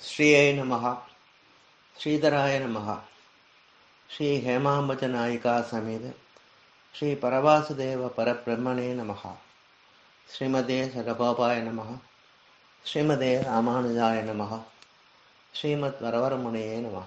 ஸ்ரீயை நமः ஸ்ரீதராய நமः ஸ்ரீ ஹேமாம்பஜநாயிகா சமேத ஸ்ரீ பரவாசுதேவ பரபிரம்மணே நமः ஸ்ரீமதே சடகோபாய நமः ஸ்ரீமதே ராமானுஜாய நமः ஸ்ரீமத் வரவரமுனையே நமः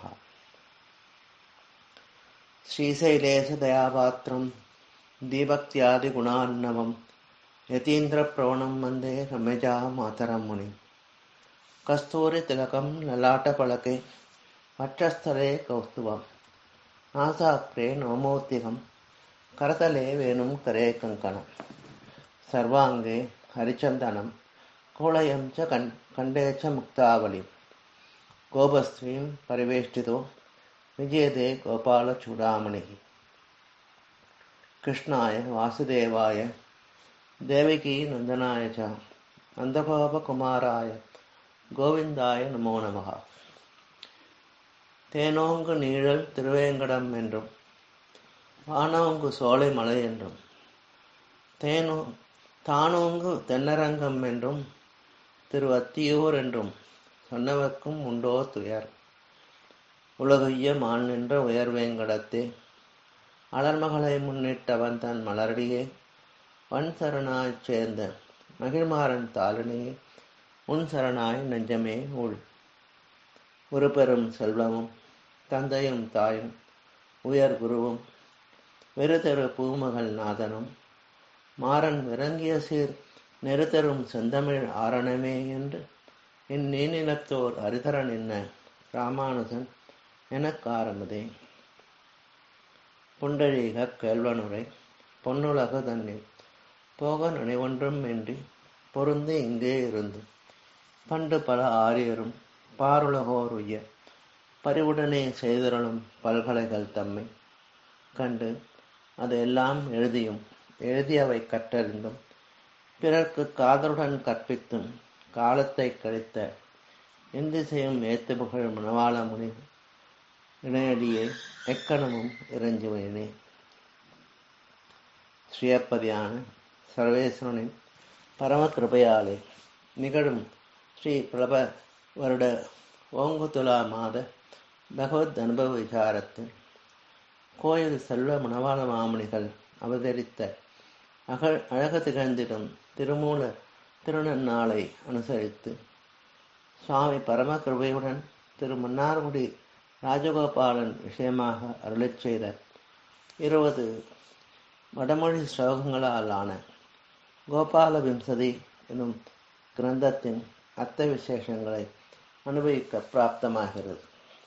श्रीशैलेशदयापात्रं दीभक्त्यादिगुणान्नवं यतीन्द्रप्रवणं वन्दे रम्यजा मातरं मुनिम् कस्तूरितिलकं ललाटपलके वक्षस्थले कौस्तुभं नासाग्रे नवमोत्तिकं करतले वेणुं करे कङ्कणं सर्वाङ्गे हरिचन्दनं कुलयं च कण् कण्डे च मुक्तावलिं गोपस्त्रीं परिवेष्टितो विजयदे गोपालचूडामणिः कृष्णाय वासुदेवाय देवकी नन्दनाय च नन्दगोपकुमाराय கோவிந்தாய நமோ நமகா தேனோங்கு நீழல் திருவேங்கடம் என்றும் வானோங்கு சோலை மலை என்றும் தேனோ தானோங்கு தென்னரங்கம் என்றும் திருவத்தியூர் என்றும் சொன்னவர்க்கும் உண்டோ துயர் உலகுய்ய மான் நின்ற உயர்வேங்கடத்தே அலர்மகளை முன்னிட்டவன் தன் மலரடியே வன் சரணாய்ச் சேர்ந்த மகிழ்மாறன் தாளினையே உன் சரணாய் நெஞ்சமே உள் ஒரு பெரும் செல்வமும் தந்தையும் தாயும் உயர் குருவும் வெறுதரு பூமகள் நாதனும் மாறன் இறங்கிய சீர் நெருதரும் செந்தமிழ் ஆரணமே என்று என் நீநிலத்தோர் அரிதரன் என்ன ராமானுஜன் எனக்காரமுதே புண்டரீக கேள்வனுரை பொன்னுலகு தன்னில் போக நினைவொன்றும் இன்றி பொருந்து இங்கே இருந்து பண்டு பல ஆரியரும் பாருலகோர் உய்ய பரிவுடனே செய்தருளும் பல்கலைகள் தம்மை கண்டு அதையெல்லாம் எழுதியும் எழுதியவை கற்றறிந்தும் பிறர்க்கு காதலுடன் கற்பித்தும் காலத்தை கழித்த எந்திசையும் ஏத்து புகழ் மணவாள முனி இணையடியே எக்கணமும் இறைஞ்சுவேனே ஸ்ரீயப்பதியான சர்வேஸ்வரனின் பரம கிருபையாலே நிகழும் ஸ்ரீ பிரப வருட ஓங்குதுலா மாத பகவத் அனுபவ விசாரத்தில் கோயில் செல்வ மணவாள மாமணிகள் அவதரித்த அகழ் அழகு திகழ்ந்திடும் திருமூல திருநன்னாளை அனுசரித்து சுவாமி பரம கிருபையுடன் திரு மன்னார்குடி ராஜகோபாலன் விஷயமாக அருளிச் செய்த இருபது வடமொழி ஸ்லோகங்களால் ஆன கோபால விம்சதி எனும் கிரந்தத்தின் அர்த்த விசேஷங்களை அனுபவிக்க பிராப்தமாகிறது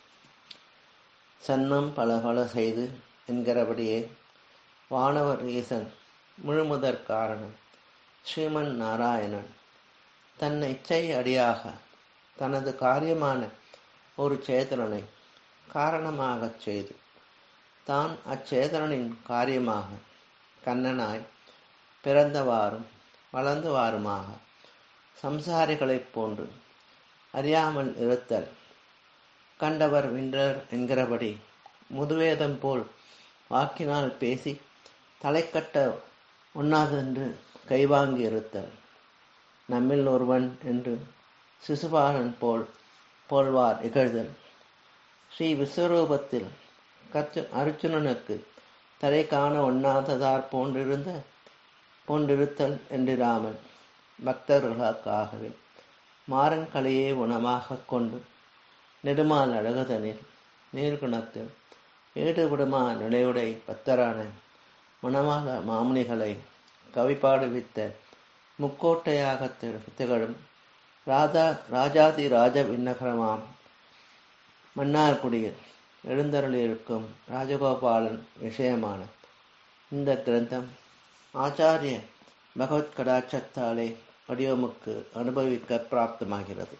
சன்னம் பல பல செய்து என்கிறபடியே வானவர் ஈசன் முழுமுதற் காரணம் ஸ்ரீமன் நாராயணன் தன் இச்சை அடியாக தனது காரியமான ஒரு சேதனனை காரணமாகச் செய்து தான் அச்சேதனனின் காரியமாக கண்ணனாய் பிறந்தவாறும் வளர்ந்தவாறுமாக சம்சாரிகளைப் போன்று அறியாமல் இருத்தல் கண்டவர் வின்றர் என்கிறபடி முதுவேதம் போல் வாக்கினால் பேசி தலைக்கட்ட ஒண்ணாதென்று கைவாங்கி இருத்தல் நம்மில் ஒருவன் என்று சிசுபாலன் போல் போல்வார் இகழ்தல் ஸ்ரீ விஸ்வரூபத்தில் கத்து அர்ஜுனனுக்கு தலை காண ஒண்ணாததார் போன்றிருந்த போன்றிருத்தல் என்றிராமல் பக்தர்களுக்காகவே மாறன் கலையை உணமாக கொண்டு நெடுமால் அழகுதனில் நீர்குணத்தில் ஈடுபடுமா நிலையுடை பத்தரான மணமால மாமுனிகளை கவிப்பாடுவித்த முக்கோட்டையாக திகழும் ராதா ராஜாதி ராஜ விண்ணகரமாம் மன்னார்குடியில் எழுந்தருளிருக்கும் ராஜகோபாலன் விஷயமான இந்த கிரந்தம் ஆச்சாரிய பகவத் கடாட்சத்தாலே வடிவமுக்கு அனுபவிக்க பிராப்தமாகிறது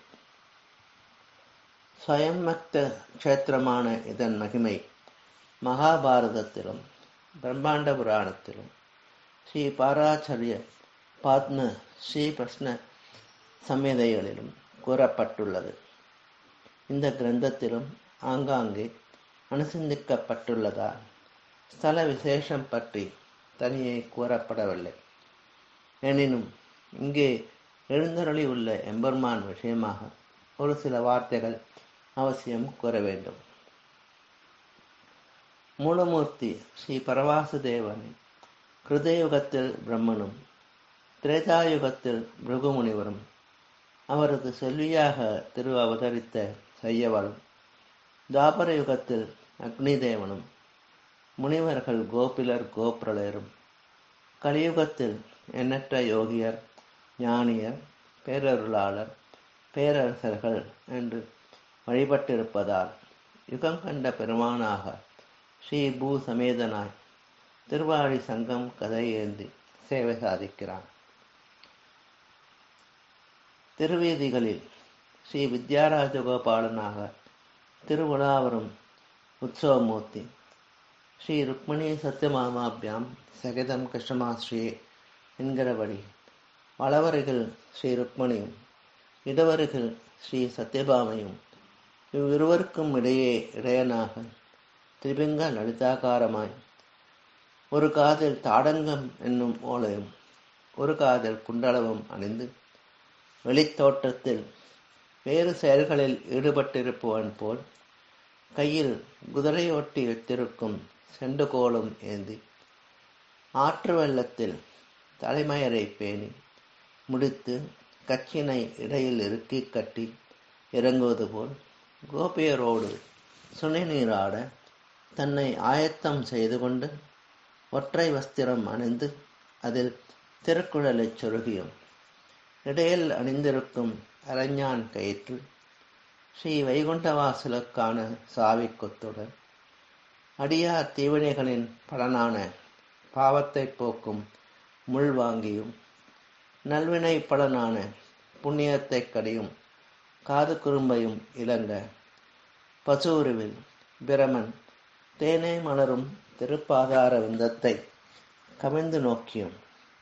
ஸ்வயம்மக்த கஷேத்திரமான இதன் மகிமை மகாபாரதத்திலும் பிரம்மாண்ட புராணத்திலும் ஸ்ரீ பாராச்சரிய பாத்ம ஸ்ரீ பிரஷ்ன சம்மிதைகளிலும் கூறப்பட்டுள்ளது இந்த கிரந்தத்திலும் ஆங்காங்கே அனுசந்திக்கப்பட்டுள்ளதால் ஸ்தல விசேஷம் பற்றி தனியே கூறப்படவில்லை எனினும் இங்கே எழுந்தருளி உள்ள எம்பெருமான் விஷயமாக ஒரு சில வார்த்தைகள் அவசியம் கூற வேண்டும் மூலமூர்த்தி ஸ்ரீ பரவாசுதேவன் கிருதயுகத்தில் பிரம்மனும் திரேதாயுகத்தில் பிருகுமுனிவரும் அவரது செல்வியாக திரு அவதரித்த செய்யவளும் தாபர யுகத்தில் அக்னிதேவனும் முனிவர்கள் கோபிலர் கோப்ரலரும் கலியுகத்தில் எண்ணற்ற யோகியர் ஞானியர் பேரருளாளர் பேரரசர்கள் என்று வழிபட்டிருப்பதால் யுகம் கண்ட பெருமானாக ஸ்ரீ பூ சமேதனாய் திருவாழி சங்கம் கதை ஏந்தி சேவை சாதிக்கிறான் திருவீதிகளில் ஸ்ரீ வித்யாராஜகோபாலனாக திருவிழாவரும் உற்சவமூர்த்தி ஸ்ரீ ருக்மணி சத்யமாமாபியாம் சகிதம் கிருஷ்ணமாஸ்ரீ என்கிறபடி வளவருகில் ஸ்ரீ ருக்மணியும் இடவருகில் ஸ்ரீ சத்யபாமையும் இவ்விருவருக்கும் இடையே இடையனாக திரிபிங்க லலிதாகாரமாய் ஒரு காதில் தாடங்கம் என்னும் ஓலையும் ஒரு காதில் குண்டளவும் அணிந்து வெளித்தோட்டத்தில் வேறு செயல்களில் ஈடுபட்டிருப்பவன் போல் கையில் குதிரையொட்டி வைத்திருக்கும் செண்டுகோலும் ஏந்தி ஆற்று வெள்ளத்தில் தலைமயரை பேணி முடித்து கச்சினை இடையில் இறுக்கி கட்டி இறங்குவது போல் கோபியரோடு சுனை நீராட தன்னை ஆயத்தம் செய்து கொண்டு ஒற்றை வஸ்திரம் அணிந்து அதில் திருக்குழலைச் சொருகியும் இடையில் அணிந்திருக்கும் அரஞ்ஞான் கயிற்று ஸ்ரீ வைகுண்டவாசலுக்கான சாவி கொத்துடன் அடியார் தீவினைகளின் பலனான பாவத்தை போக்கும் முள் வாங்கியும் நல்வினை பலனான புண்ணியத்தை கடியும் காது குறும்பையும் இளங்க பசூருவில் பிரமன் தேனே மலரும் திருப்பாதார விந்தத்தை கவிழ்ந்து நோக்கியும்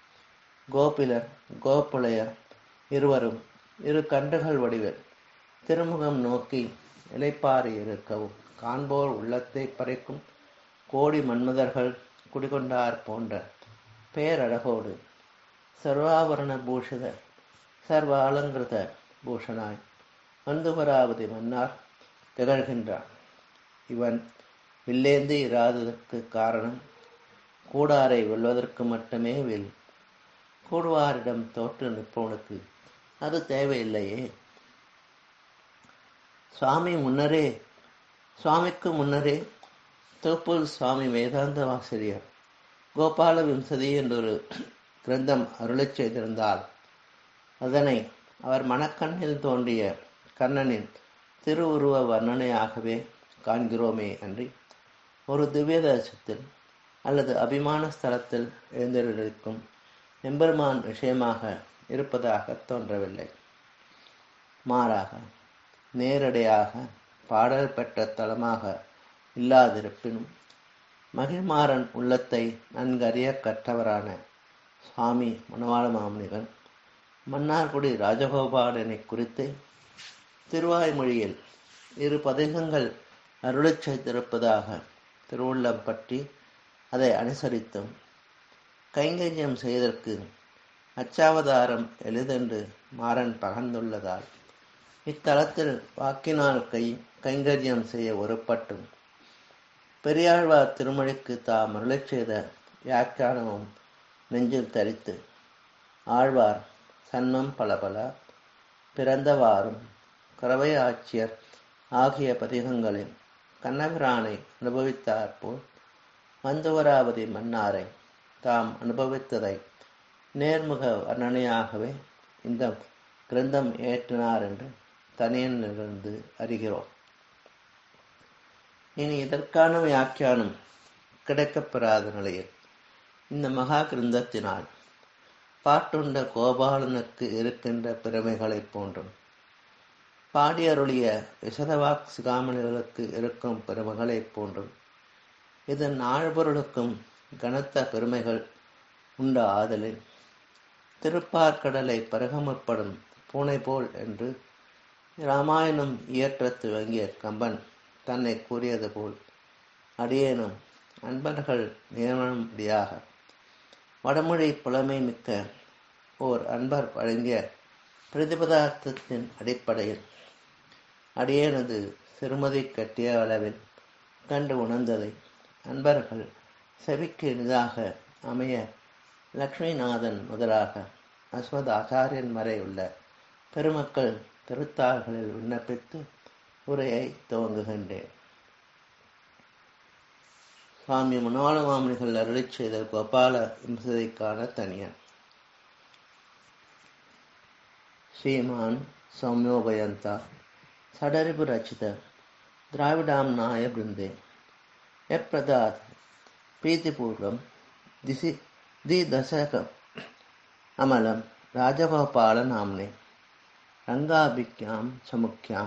கோபிலர் கோப்புலையர் இருவரும் இரு கன்றுகள் வடிவில் திருமுகம் நோக்கி இலைப்பாரி இருக்கவும் காண்போர் உள்ளத்தை பறைக்கும் கோடி மன்மதர்கள் குடிகொண்டார் போன்ற பேரழகோடு சர்வாபரண பூஷித சர்வ அலங்கிருத பூஷனாய் வந்துவராவதி மன்னார் திகழ்கின்றான் இவன் வில்லேந்தி இராததற்கு காரணம் கூடாரை வெல்வதற்கு மட்டுமே வில் கூடுவாரிடம் தோற்று நிற்பவனுக்கு அது தேவையில்லையே சுவாமி முன்னரே சுவாமிக்கு முன்னரே தோப்பூர் சுவாமி வேதாந்த ஆசிரியர் கோபால விம்சதி என்றொரு கிரந்தம் அருளச் செய்திருந்தால் அதனை அவர் மனக்கண்ணில் தோன்றிய கண்ணனின் திருவுருவ வர்ணனையாகவே காண்கிறோமே அன்றி ஒரு திவ்ய தேசத்தில் அல்லது அபிமான ஸ்தலத்தில் எழுந்திருக்கும் எம்பெருமான் விஷயமாக இருப்பதாக தோன்றவில்லை மாறாக நேரடியாக பாடல் பெற்ற தலமாக இல்லாதிருப்பினும் மகிழ்மாறன் உள்ளத்தை நன்கறிய கற்றவரான சுவாமி மணவாள மாமுனிகள் மன்னார்குடி ராஜகோபாலனை குறித்து திருவாய்மொழியில் இரு பதிகங்கள் அருளச் செய்திருப்பதாக திருவுள்ளம் பற்றி அதை அனுசரித்தும் கைங்கரியம் செய்தற்கு அச்சாவதாரம் எளிதென்று மாறன் பகர்ந்துள்ளதால் இத்தலத்தில் வாக்கினால் கை கைங்கரியம் செய்ய ஒருப்பட்டும் பெரியாழ்வார் திருமொழிக்கு தாம் அருளச் செய்த வியாக்கியானமும் நெஞ்சில் தரித்து ஆழ்வார் சன்மம் பலபல பிறந்தவாறும் கறவை ஆட்சியர் ஆகிய பதிகங்களில் கண்ணபிரானை அனுபவித்தார் போல் மந்துவராவதி மன்னாரை தாம் அனுபவித்ததை நேர்முக வர்ணனையாகவே இந்த கிரந்தம் ஏற்றினார் என்று தனியனிலிருந்து அறிகிறோம் இனி இதற்கான வியாக்கியானம் கிடைக்கப்பெறாத நிலையில் இந்த மகா கிரந்தத்தினால் பாட்டுண்ட கோபாலனுக்கு இருக்கின்ற பெருமைகளைப் போன்றும் பாடியருளிய விசதவாக் சிகாமணிகளுக்கு இருக்கும் பெருமைகளைப் போன்றும் இதன் ஆழ்பொருளுக்கும் கனத்த பெருமைகள் உண்ட ஆதலில் திருப்பார்கடலை பருகமுற்படும் பூனை போல் என்று இராமாயணம் இயற்ற துவங்கிய கம்பன் தன்னை கூறியது போல் அடியேனும் அன்பர்கள் நியமனம்படியாக வடமொழி புலமை மிக்க ஓர் அன்பர் வழங்கிய பிரதிபதார்த்தத்தின் அடிப்படையில் அடியேனது சிறுமதி கட்டிய அளவில் கண்டு உணர்ந்ததை அன்பர்கள் செவிக்கு எளிதாக அமைய லக்ஷ்மிநாதன் முதலாக அஸ்வத் ஆச்சாரியன் வரை உள்ள பெருமக்கள் திருத்தாள்களில் விண்ணப்பித்து உரையை துவங்குகின்றேன் சுவாமி மனோல மாமனிகள் அருளி செய்த கோபால விம்சதிக்கான தனியன் ஸ்ரீமான் சௌமியோபயந்தா சடரிபு ரச்சித திராவிடாம்நாய பிருந்தே எப்பிரதாத் प्रीतिपूर्वं दिशि द्विदशकम् अमलं राजगोपालनाम्ने रङ्गाभिज्ञां समुख्यां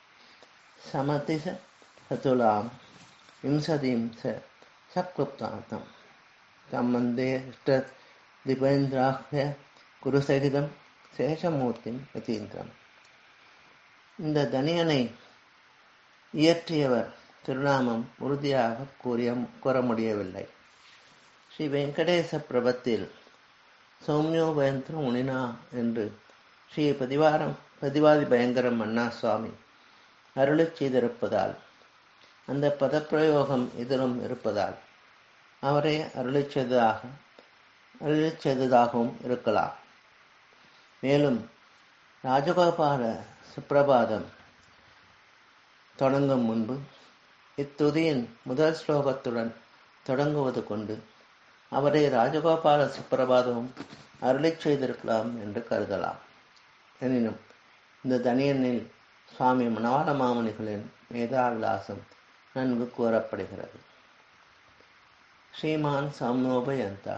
समतिशतुलां विंशतिं च सकृप्तार्थं सम्बन्धे दिपेन्द्राह्य குருசகிதம் சேஷமூர்த்திம் யதீந்திரம் இந்த தனியனை இயற்றியவர் திருநாமம் உறுதியாக கூறிய கூற முடியவில்லை ஸ்ரீ வெங்கடேச பிரபத்தில் சௌமியோ பயந்திர முனினா என்று ஸ்ரீ பதிவாரம் பதிவாதி பயங்கரம் அண்ணா சுவாமி அருளிச் செய்திருப்பதால் அந்த பதப்பிரயோகம் இதிலும் இருப்பதால் அவரே அருளிச் செய்ததாக அருளிச் செய்ததாகவும் இருக்கலாம் மேலும் ராஜகோபால சுப்பிரபாதம் தொடங்கும் முன்பு இத்துதியின் முதல் ஸ்லோகத்துடன் தொடங்குவது கொண்டு அவரை ராஜகோபால சுப்பிரபாதமும் அருளிச் செய்திருக்கலாம் என்று கருதலாம் எனினும் இந்த தனியனில் சுவாமி மணவாள மாமனிகளின் மேதாவிலாசம் நன்கு கூறப்படுகிறது ஸ்ரீமான் சம்னோபயந்தா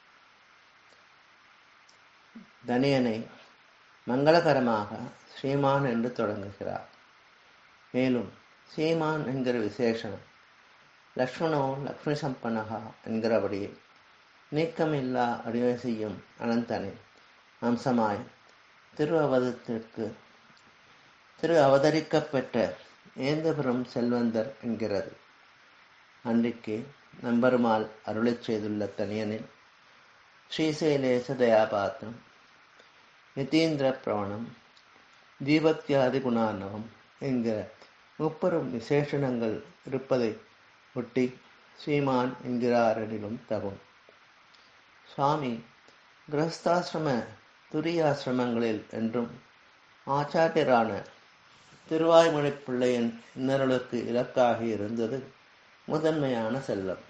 தனியனை மங்களகரமாக ஸ்ரீமான் என்று தொடங்குகிறார் மேலும் சீமான் என்கிற விசேஷனம் லக்ஷ்மணோ லக்ஷ்மி சம்பனகா என்கிறபடியே நீக்கமில்லா அடிமை செய்யும் அனந்தனை அம்சமாய் திரு அவதத்திற்கு திரு அவதரிக்கப்பட்ட ஏந்தபுரம் செல்வந்தர் என்கிறது அன்றைக்கு நம்பெருமாள் அருளிச் செய்துள்ள தனியனில் ஸ்ரீசைலேச தயாபாத்திரம் நிதீந்திர பிரவணம் தீபத்யாதி குணார்ணவம் என்கிற முப்பெரும் விசேஷணங்கள் இருப்பதை ஒட்டி ஸ்ரீமான் என்கிறாரிலும் தகும் சுவாமி கிரஸ்தாசிரம துரியாசிரமங்களில் என்றும் ஆச்சாரியரான திருவாய்மொழி பிள்ளையின் இன்னருளுக்கு இலக்காகி இருந்தது முதன்மையான செல்வம்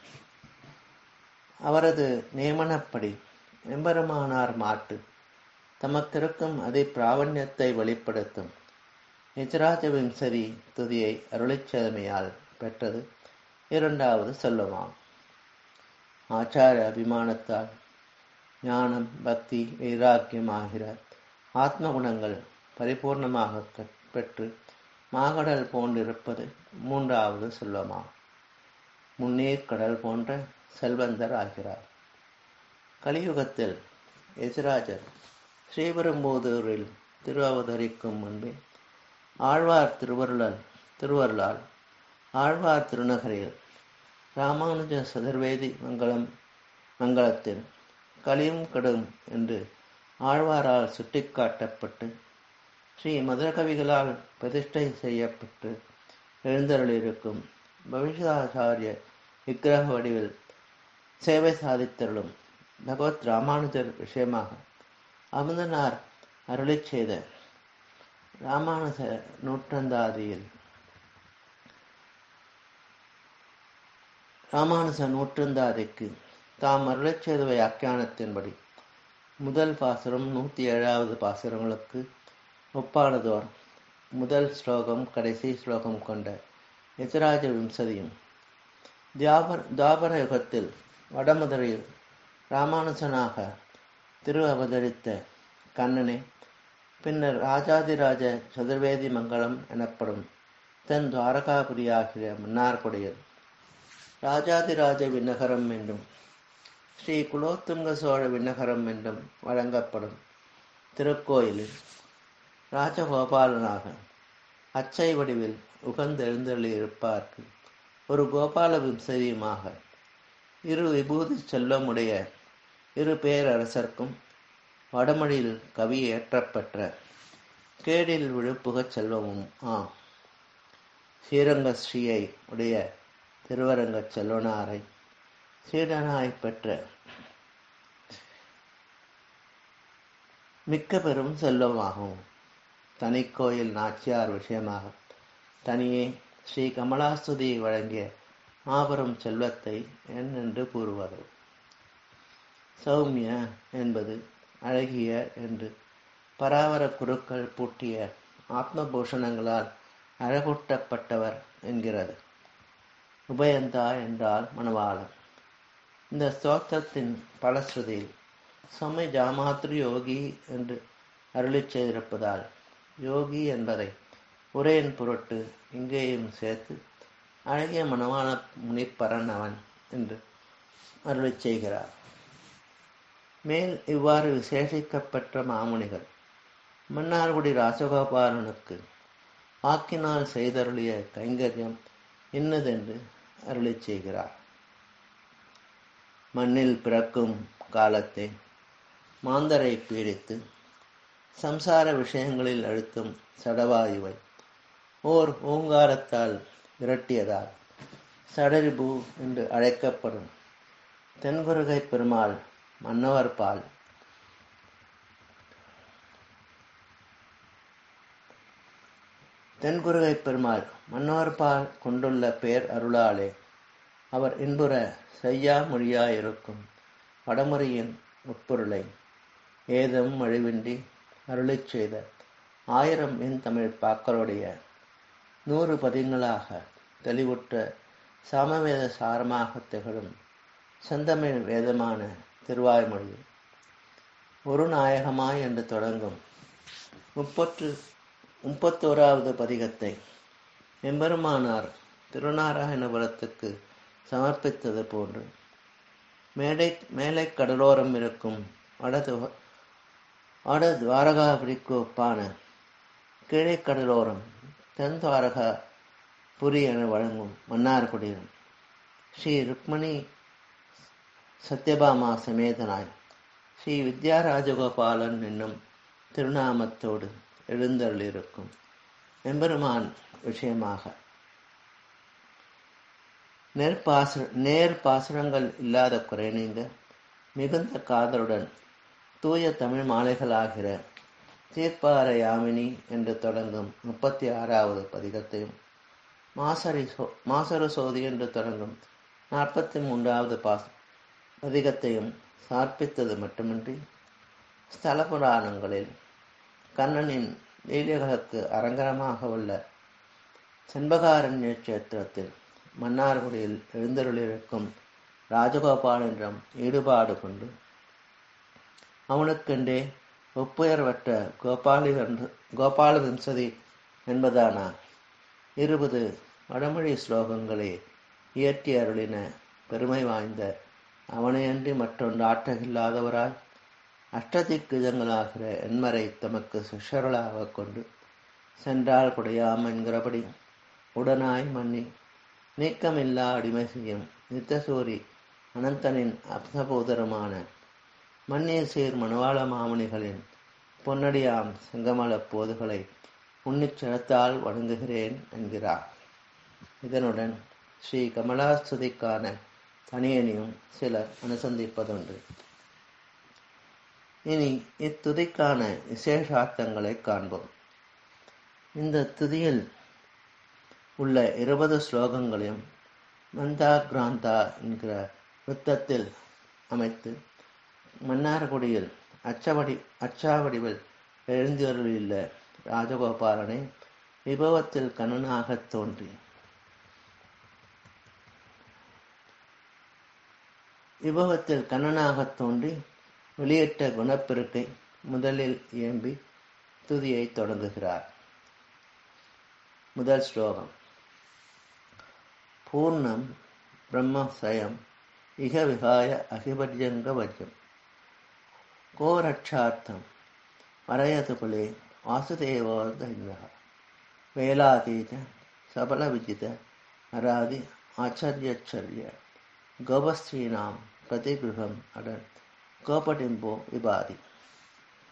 அவரது நியமனப்படி எம்பெருமானார் மாட்டு தமக்கிருக்கும் அதை பிராவண்யத்தை வெளிப்படுத்தும் நிஜராஜ விம்சரி துதியை அருளிச்சதமையால் பெற்றது இரண்டாவது செல்வமாம் ஆச்சார அபிமானத்தால் ஞானம் பக்தி வைராக்கியம் ஆகிற ஆத்ம குணங்கள் பரிபூர்ணமாக பெற்று மாகடல் போன்றிருப்பது மூன்றாவது செல்வமாம் முன்னீர் கடல் போன்ற செல்வந்தர் ஆகிறார் கலியுகத்தில் எஜராஜர் ஸ்ரீபெரும்போதூரில் திரு அவதரிக்கும் முன்பே ஆழ்வார் திருவருளால் திருவருளால் ஆழ்வார் திருநகரில் ராமானுஜ சதுர்வேதி மங்களம் மங்களத்தில் கலியும் கடும் என்று ஆழ்வாரால் சுட்டிக்காட்டப்பட்டு ஸ்ரீ மதுரகவிகளால் பிரதிஷ்டை செய்யப்பட்டு எழுந்தருளிருக்கும் பவிஷாச்சாரிய விக்கிரக வடிவில் சேவை சாதித்தருளும் பகவத் ராமானுஜர் விஷயமாக அமுதனார் அருளிச் செய்த ராமானுஜ நூற்றந்தாதியில் ராமானுஜ நூற்றந்தாதிக்கு தாம் அருளிச் செய்த வியாக்கியானத்தின்படி முதல் பாசுரம் நூற்றி ஏழாவது பாசுரங்களுக்கு ஒப்பானதோர் முதல் ஸ்லோகம் கடைசி ஸ்லோகம் கொண்ட எதிராஜ விம்சதியும் தியாபர் தாபர யுகத்தில் வடமதுரையில் ராமானுஜனாக திரு அவதரித்த கண்ணனே பின்னர் ராஜாதிராஜ சதுர்வேதி மங்கலம் எனப்படும் தென் துவாரகாபுரியாகிற மன்னார்குடியில் ராஜாதிராஜ விண்ணகரம் என்றும் ஸ்ரீ குலோத்துங்க சோழ விண்ணகரம் என்றும் வழங்கப்படும் திருக்கோயிலில் ராஜகோபாலனாக அச்சை வடிவில் உகந்தெழுந்தள்ளியிருப்பார்க்கு ஒரு கோபால விம்சதியுமாக இரு விபூதி செல்வமுடைய இரு பேரரசர்க்கும் வடமொழியில் கவி ஏற்றப்பெற்ற கேடில் விழுப்புகச் செல்வமும் ஆம் ஸ்ரீரங்க ஸ்ரீயை உடைய திருவரங்க செல்வனாரை சீடனாய் பெற்ற மிக்க பெரும் செல்வமாகும் தனிக்கோயில் நாச்சியார் விஷயமாக தனியே ஸ்ரீ கமலாஸ்துதி வழங்கிய மாபெரும் செல்வத்தை என் என்று கூறுவது சௌமிய என்பது அழகிய என்று பராவர குருக்கள் பூட்டிய ஆத்மபூஷணங்களால் அழகூட்டப்பட்டவர் என்கிறது உபயந்தா என்றால் மணவாளன் இந்த ஸ்தோத்திரத்தின் பலஸ்ருதியில் சுவாமி ஜாமாத்ரி யோகி என்று அருளிச் செய்திருப்பதால் யோகி என்பதை உரையின் பொருட்டு இங்கேயும் சேர்த்து அழகிய மனவான முனிப்பரன் அவன் என்று அருளிச் செய்கிறார் மேல் இவ்வாறு விசேஷிக்கப்பெற்ற மாமுனிகள் மன்னார்குடி ராசகோபாலனுக்கு வாக்கினால் செய்தருளிய கைங்கரியம் இன்னதென்று அருளிச் செய்கிறார் மண்ணில் பிறக்கும் காலத்தை மாந்தரை பீடித்து சம்சார விஷயங்களில் அழுத்தும் சடவாயுவை ஓர் ஓங்காரத்தால் விரட்டியதால் சடரிபு என்று அழைக்கப்படும் தென்குருகை பெருமாள் மன்னவர் பால் தென்குருகை பெருமாள் மன்னவர் பால் கொண்டுள்ள பேர் அருளாலே அவர் இன்புற செய்யா மொழியாயிருக்கும் வடமுறையின் உட்பொருளை ஏதும் மழிவின்றி அருளிச் செய்த ஆயிரம் என் தமிழ் பாக்களுடைய நூறு பதிங்களாக தெளிவுற்ற சாமவேத சாரமாக திகழும் செந்தமிழ் வேதமான திருவாய்மொழி ஒரு நாயகமாய் என்று தொடங்கும் முப்பத்து முப்பத்தோராவது பதிகத்தை எம்பெருமானார் திருநாராயணபுரத்துக்கு சமர்ப்பித்தது போன்று மேடை மேலை கடலோரம் இருக்கும் வடது வட துவாரகாபுரிக்கு ஒப்பான கீழே கடலோரம் தென் துவாரகா புரி என வழங்கும் மன்னார்குடியில் ஸ்ரீ ருக்மணி சத்யபாமா சமேதனாய் ஸ்ரீ வித்யாராஜகோபாலன் என்னும் திருநாமத்தோடு எழுந்தருளிருக்கும் எம்பெருமான் விஷயமாக நெற்பாச நேர் பாசுரங்கள் இல்லாத குறை நீங்க மிகுந்த காதலுடன் தூய தமிழ் மாலைகளாகிற தீர்ப்பார யாமினி என்று தொடங்கும் முப்பத்தி ஆறாவது பதிகத்தையும் மாசரி சோ மாசரு சோதி என்று தொடங்கும் நாற்பத்தி மூன்றாவது பாஸ் பதிகத்தையும் சமர்ப்பித்தது மட்டுமின்றி ஸ்தல புராணங்களில் கண்ணனின் லீலைகளுக்கு அரங்கரமாக உள்ள செண்பகாரண்ய கஷேத்திரத்தில் மன்னார்குடியில் எழுந்தருளிருக்கும் ராஜகோபாலனிடம் ஈடுபாடு கொண்டு அவனுக்கென்றே ஒப்புயர்வற்ற கோபாலி கோபால விம்சதி என்பதான இருபது வடமொழி ஸ்லோகங்களை இயற்றி அருளின பெருமை வாய்ந்த அவனையன்றி மற்றொன்று ஆற்றகில்லாதவராய் அஷ்டதிக்குஜங்களாகிற என்மரை தமக்கு சிஷர்களாக கொண்டு சென்றால் குடையாம் என்கிறபடி உடனாய் மன்னி நீக்கமில்லா அடிமை செய்யும் நித்தசூரி அனந்தனின் அப்தபோதரமான மன்னிய சீர் மணவாள மாமணிகளின் பொன்னடியாம் செங்கமல போதுகளை உன்னிச்சரத்தால் வணங்குகிறேன் என்கிறார் இதனுடன் ஸ்ரீ கமலாஸ்துதிக்கான தனியனையும் சிலர் அனுசந்திப்பதுண்டு இனி இத்துதிக்கான விசேஷார்த்தங்களை காண்போம் இந்த துதியில் உள்ள இருபது ஸ்லோகங்களையும் மந்தா கிராந்தா என்கிற விருத்தத்தில் அமைத்து மன்னார்குடியில் அச்சவடி அச்சாவடிவில் எழுந்தருளியுள்ள ராஜகோபாலனை விபவத்தில் கண்ணனாகத் தோன்றி விபவத்தில் கண்ணனாகத் தோன்றி வெளியிட்ட குணப்பெருக்கை முதலில் இயம்பி துதியை தொடங்குகிறார் முதல் ஸ்லோகம் பூர்ணம் பிரம்மசயம் இக விகாய அகிபர்யங்க வஜ்யம் கோரட்சார்த்தம் மரயதுகுலே வாசுதேவோதய வேலாதீத சபல விஜித அராதி ஆச்சரியச்சரிய கோபஸ்ரீனாம் பிரதிகிருகம் அடன் கோபடிம்போ விபாதி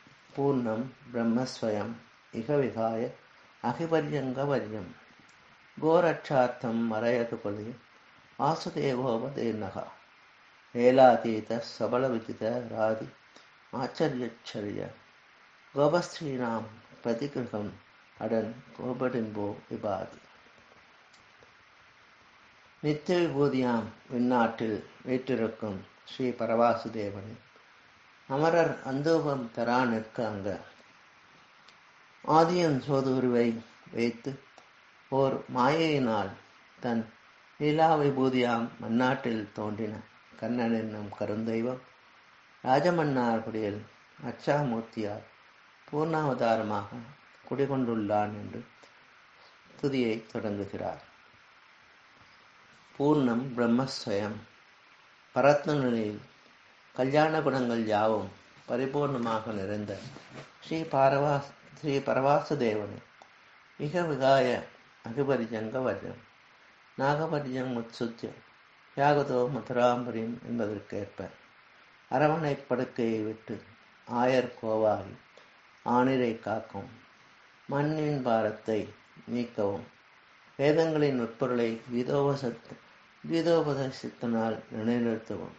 பூர்ணம் பிரம்மஸ்வயம் இக விகாய அகிபர்யங்க வர்யம் ಗೋರಕ್ಷಾರ್ಥಂ ಮರೆಯದು ಕೊಲೆ ವಾಸುದೇವೋಪದೇನಃ ವೇಲಾತೀತ ಸಬಲ ವಿಜಿತ ರಾದಿ ಆಚರ್ಯಚ್ಚರ್ಯ கோபஸ்ரீனாம் பிரதிகிருகம் அடன் கோபடின்போ விபாதி நித்திய விபூதியாம் விண்ணாட்டில் வீற்றிருக்கும் ஸ்ரீ பரவாசுதேவன் அமரர் அந்தூபம் தரா நிற்க அங்க ஆதியன் சோதூருவை வைத்து ஓர் மாயையினால் தன் லீலா விபூதியாம் மன்னாட்டில் தோன்றின கண்ணன் என்னும் கருந்தெய்வம் ராஜமன்னார்குடியில் அச்சாமூர்த்தியார் பூர்ணாவதாரமாக குடிகொண்டுள்ளான் என்று துதியை தொடங்குகிறார் பூர்ணம் பிரம்மஸ்வயம் பரத்ன நிலையில் கல்யாண குணங்கள் யாவும் பரிபூர்ணமாக நிறைந்த ஸ்ரீ பாரவா ஸ்ரீ பரவாசுதேவனை மிக விகாய அகுபரிஜங்க வஜம் நாகபரிஜம் முத்சுத்திய யாகதோ மதுராம்பரியம் என்பதற்கேற்ப அரவணை படுக்கையை விட்டு ஆயர் கோவாகி ஆணிரை காக்கும் மண்ணின் பாரத்தை நீக்கவும் வேதங்களின் உட்பொருளை கீதோபசத் கீதோபதேசத்தினால் நிலைநிறுத்தவும்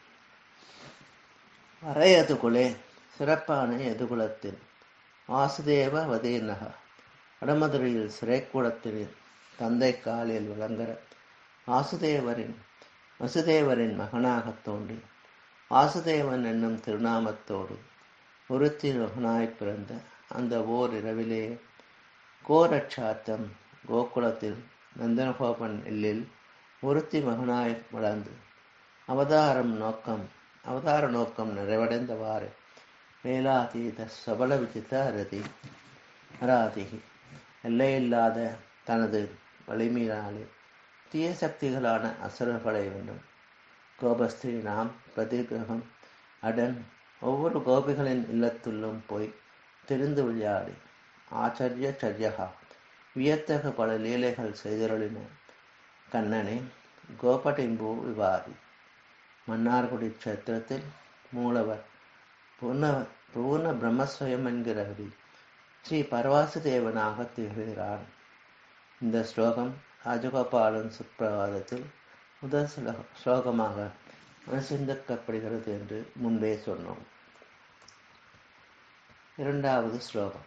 அரையதுகுலே சிறப்பான எதுகுலத்தில் வாசுதேவ வதீர்நக வடமதுரையில் சிறைக்கூடத்தில் தந்தை காலில் விளங்குற வாசுதேவரின் வசுதேவரின் மகனாகத் தோன்றி வாசுதேவன் என்னும் திருநாமத்தோடு ஒருத்தி மகனாய் பிறந்த அந்த ஓர் இரவிலே கோரட்சாத்தம் கோகுலத்தில் நந்தனகோபன் இல்லில் ஒருத்தி மகனாய் வளர்ந்து அவதாரம் நோக்கம் அவதார நோக்கம் நிறைவடைந்தவாறு வேலாதீத சபல விஜித அரதி அராதிகி எல்லையில்லாத தனது வலிமையினாலே தீய சக்திகளான அசுரர்களை வென்றும் கோபஸ்திரி நாம் பிரதிகிரகம் அடன் ஒவ்வொரு கோபிகளின் இல்லத்துள்ளும் போய் தெரிந்து விளையாடி ஆச்சரிய சரியகா வியத்தக பல லீலைகள் செய்தருளின கண்ணனே கோபடிம்பு விவாதி மன்னார்குடி கஷேத்திரத்தில் மூலவர் பூர்ண பூர்ண பிரம்மஸ்வயம் என்கிறவரில் ஸ்ரீ பரவாசுதேவனாக திகழ்கிறான் இந்த ஸ்லோகம் ராஜகோபாலன் சுப்பிரவாதத்தில் முதல் ஸ்லோகமாக அனுசந்திக்கப்படுகிறது என்று முன்பே சொன்னோம் இரண்டாவது ஸ்லோகம்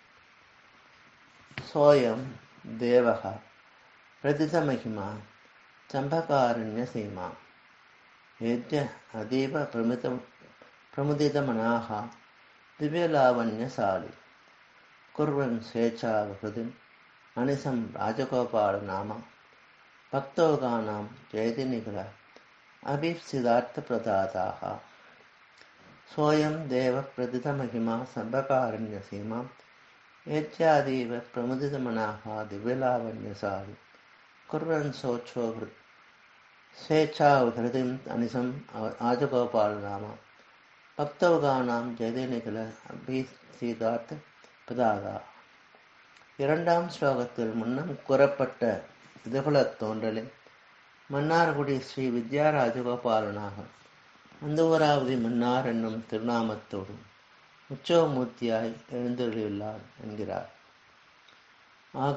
சோயம் தேவக பிரதிதமகிமா சம்பகாரண்ய சீமா ஏத்திய அதீவ பிரமிதம் பிரமுதிதமனாக திவ்யலாவண்யசாலி குர்வன் ஸ்வேச்சாவிருதிம் அனிசம் ராஜகோபால நாம பக்தோகானாம் ஜெயதி நிகழ அபீப்சிதார்த்த பிரதாதாக சோயம் தேவ பிரதிதமகிமா சம்பகாரண்ய சீமாம் ஏத்யாதீவ பிரமுதிதமனாக திவ்யலாவண்யசாலி குர்வன் சோச்சோகிருத் ஸ்வேச்சாவிருதிம் அனிசம் ராஜகோபால நாம பக்தவகானாம் ஜெயதிநிகழ அபீசிதார்த்த பிரதாதா இரண்டாம் ஸ்லோகத்தில் முன்னம் கூறப்பட்ட இதுகுலத் தோன்றலில் மன்னார்குடி ஸ்ரீ வித்யா ராஜகோபாலனாக அந்தூராவதி மன்னார் என்னும் திருநாமத்தோடும் உற்சவமூர்த்தியாய் எழுந்தருளியுள்ளார் என்கிறார் ஆக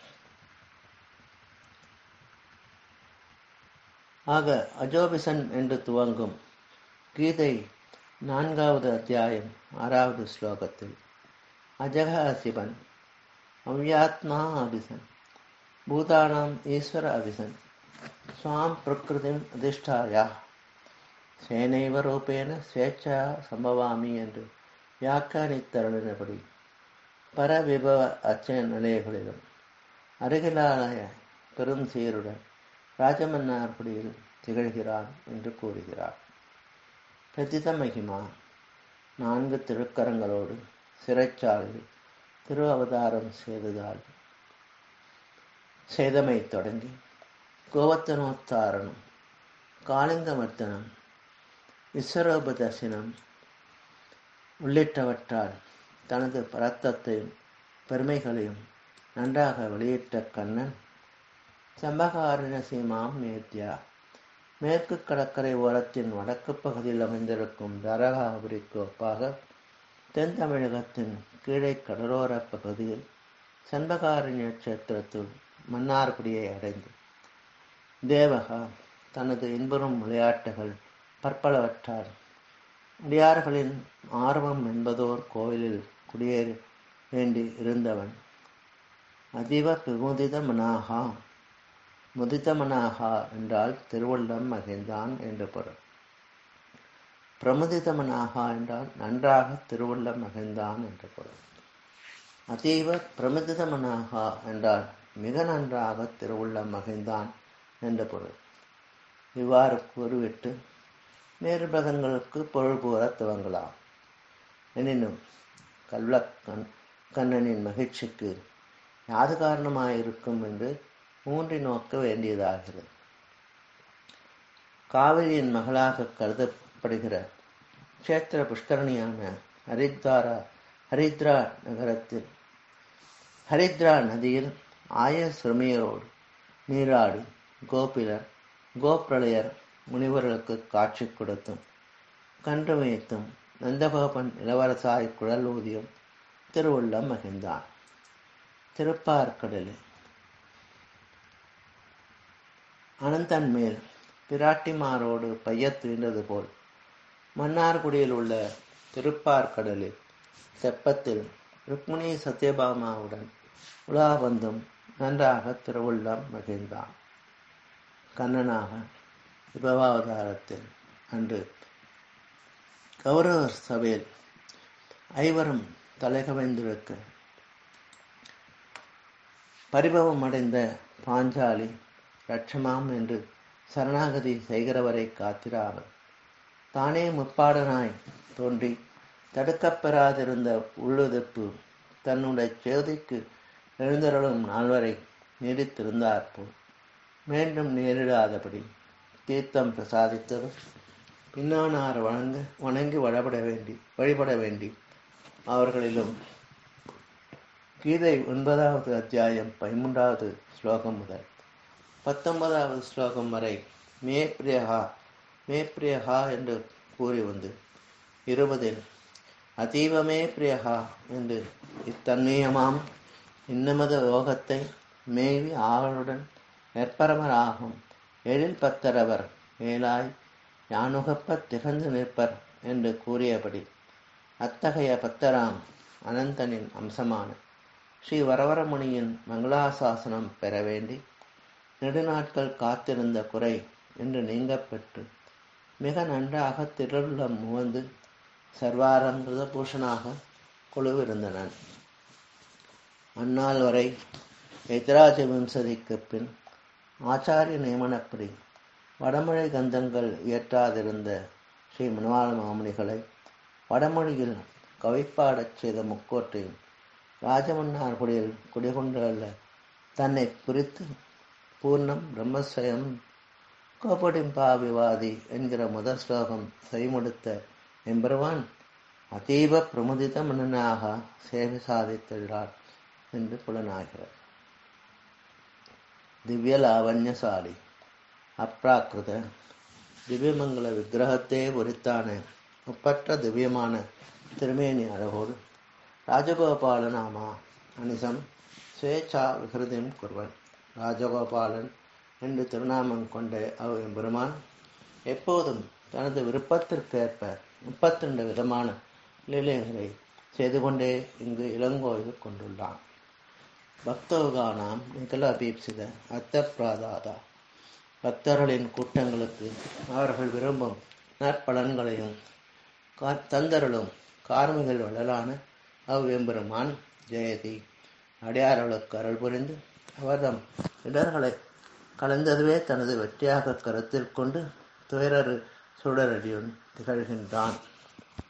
ஆக அஜோபிசன் என்று துவங்கும் கீதை நான்காவது அத்தியாயம் ஆறாவது ஸ்லோகத்தில் அஜக சிவன் அவ்யாத்மா அபிசன் பூதானாம் ஈஸ்வர அபிசன் ஸ்வாம் பிரகிருதிம் அதிஷ்டாயா சேனைவ ரூபேன ஸ்வேச்சா சம்பவாமி என்று வியாக்கியானித்தருளினபடி பரவிபவ அச்ச நிலையங்களிலும் அருகிலாலய பெரும் சீருடன் ராஜமன்னார்குடியில் திகழ்கிறான் என்று கூறுகிறார் பிரதித மகிமா நான்கு திருக்கரங்களோடு சிறைச்சாலையில் திரு அவதாரம் செய்ததால் செய்தமை தொடங்கி கோவத்தனோத்தாரணம் காளிங்கமர்த்தனம் விஸ்வரூபதர்சனம் உள்ளிட்டவற்றால் தனது பரத்தத்தையும் பெருமைகளையும் நன்றாக வெளியிட்ட கண்ணன் சம்பகாரண சீமாம் நேத்யா மேற்கு கடற்கரை ஓரத்தின் வடக்கு பகுதியில் அமைந்திருக்கும் தரகாபுரிக்கு ஒப்பாக தென் தமிழகத்தின் கீழே கடலோர பகுதியில் சண்பகாரண்ய கஷேத்திரத்தில் மன்னார்குடியை அடைந்து தேவகா தனது இன்பரும் விளையாட்டுகள் பற்பலவற்றார் அடியார்களின் ஆர்வம் என்பதோர் கோவிலில் குடியேற வேண்டி இருந்தவன் அதிவ பிரமுதித மனாகா முதித மனாகா என்றால் திருவள்ளம் மகிழ்ந்தான் என்று பொருள் பிரமுதித மனாகா என்றால் நன்றாக திருவள்ளம் மகிழ்ந்தான் என்று பொருள் அதீவ பிரமுதித மனாகா என்றால் மிக நன்றாக திருவுள்ளம் மகிழ்ந்தான் என்று பொருள் இவ்வாறு கூறிவிட்டு வேறு பதங்களுக்கு பொருள் கூற துவங்கலாம் எனினும் கல்வக்கண் கண்ணனின் மகிழ்ச்சிக்கு யாது காரணமாயிருக்கும் என்று ஊன்றி நோக்க வேண்டியதாகிறது காவிரியின் மகளாக கருதப்படுகிற கஷேத்திர புஷ்கரணியான ஹரித்வாரா ஹரித்ரா நகரத்தில் ஹரித்ரா நதியில் ஆய சிறுமியரோடு நீராடி கோபிலர் கோப்பிரளையர் முனிவர்களுக்கு காட்சி கொடுத்தும் கன்று வைத்தும் நந்தகோபன் இளவரசாய் குழல் ஊதியும் திருவுள்ளம் மகிழ்ந்தான் திருப்பார்கடலில் அனந்தன் மேல் பிராட்டிமாரோடு பையத் துயின்றது போல் மன்னார்குடியில் உள்ள திருப்பார்கடலில் தெப்பத்தில் ருக்மிணி சத்யபாமாவுடன் உலா வந்தும் நன்றாக திருவுள்ளம் மகிழ்ந்தான் கண்ணனாக விபவாவதாரத்தில் அன்று கௌரவ சபையில் ஐவரும் தலைகவைந்திருக்க பரிபவம் அடைந்த பாஞ்சாலி லட்சமாம் என்று சரணாகதி செய்கிறவரை காத்திராமல் தானே முப்பாடனாய் தோன்றி தடுக்கப்பெறாதிருந்த உள்ளுதிர்ப்பு தன்னுடைய சேதிக்கு எழுந்தருளும் நால்வரை நீடித்திருந்தாற்போல் மீண்டும் நேரிடாதபடி தீர்த்தம் பிரசாதித்ததும் பின்னானார் வணங்க வணங்கி வழிபட வேண்டி வழிபட வேண்டி அவர்களிலும் கீதை ஒன்பதாவது அத்தியாயம் பதிமூன்றாவது ஸ்லோகம் முதல் பத்தொன்பதாவது ஸ்லோகம் வரை மே பிரியகா மே பிரியகா என்று கூறி வந்து இருபதில் அதீவமே பிரியகா என்று இத்தன்மயமாம் இன்னமது யோகத்தை மேவி ஆவலுடன் நெற்பரமராகும் எழில் பத்தரவர் மேலாய் யானுகப்பத் திகழ்ந்து நிற்பர் என்று கூறியபடி அத்தகைய பத்தராம் அனந்தனின் அம்சமான ஸ்ரீ வரவரமுனியின் மங்களாசாசனம் பெற வேண்டி நெடுநாட்கள் காத்திருந்த குறை என்று நீங்கப்பெற்று மிக நன்றாக திருள்ளம் முகந்து சர்வாரங்கிருத பூஷனாக குழுவிருந்தனன் அந்நாள் வரை எதிராஜ வம்சதிக்கு பின் ஆச்சாரிய நியமனப்படி வடமொழி கந்தங்கள் இயற்றாதிருந்த ஸ்ரீ மணவாள மாமுனிகளை வடமொழியில் கவிப்பாடச் செய்த முக்கோட்டையும் ராஜமன்னார்குடியில் குடிகொண்டுள்ள தன்னை குறித்து பூர்ணம் பிரம்மஸ்வயம் கோபடிம்பா விவாதி என்கிற முதல் ஸ்லோகம் செய்முடுத்த எம்பெருவான் அதீவ பிரமுதித மன்னனாக சேவை சாதித்துள்ளார் என்று புலனாகிறார் திவ்ய லாவண்யசாலி அப்ராக்கிருத திவ்யமங்கல விக்கிரகத்தே உரித்தான ஒப்பற்ற திவ்யமான திருமேனி அழகோடு ராஜகோபாலனாமா அனிசம் ஸ்வேச்சா விகிருதிம் குர்வன் ராஜகோபாலன் என்று திருநாமம் கொண்ட அவ் எம்பெருமான் எப்போதும் தனது விருப்பத்திற்கேற்ப முப்பத்தி ரெண்டு விதமான லீலைகளை செய்து கொண்டே இங்கு இளங்கோயில் கொண்டுள்ளான் பக்தோகானாம் நிகழ அபீப்சித அத்த பிராதாதா பக்தர்களின் கூட்டங்களுக்கு அவர்கள் விரும்பும் நற்பலன்களையும் கா- தந்தருளும் கார்மிகள் வளரான அவ்வெம்பெருமான் ஜெயதி அடியார்களுக்கு அருள் புரிந்து அவர்தம் இடர்களை கலந்ததுவே தனது வெற்றியாக கருத்தில் கொண்டு துயரறு சுடரடியுடன் திகழ்கின்றான்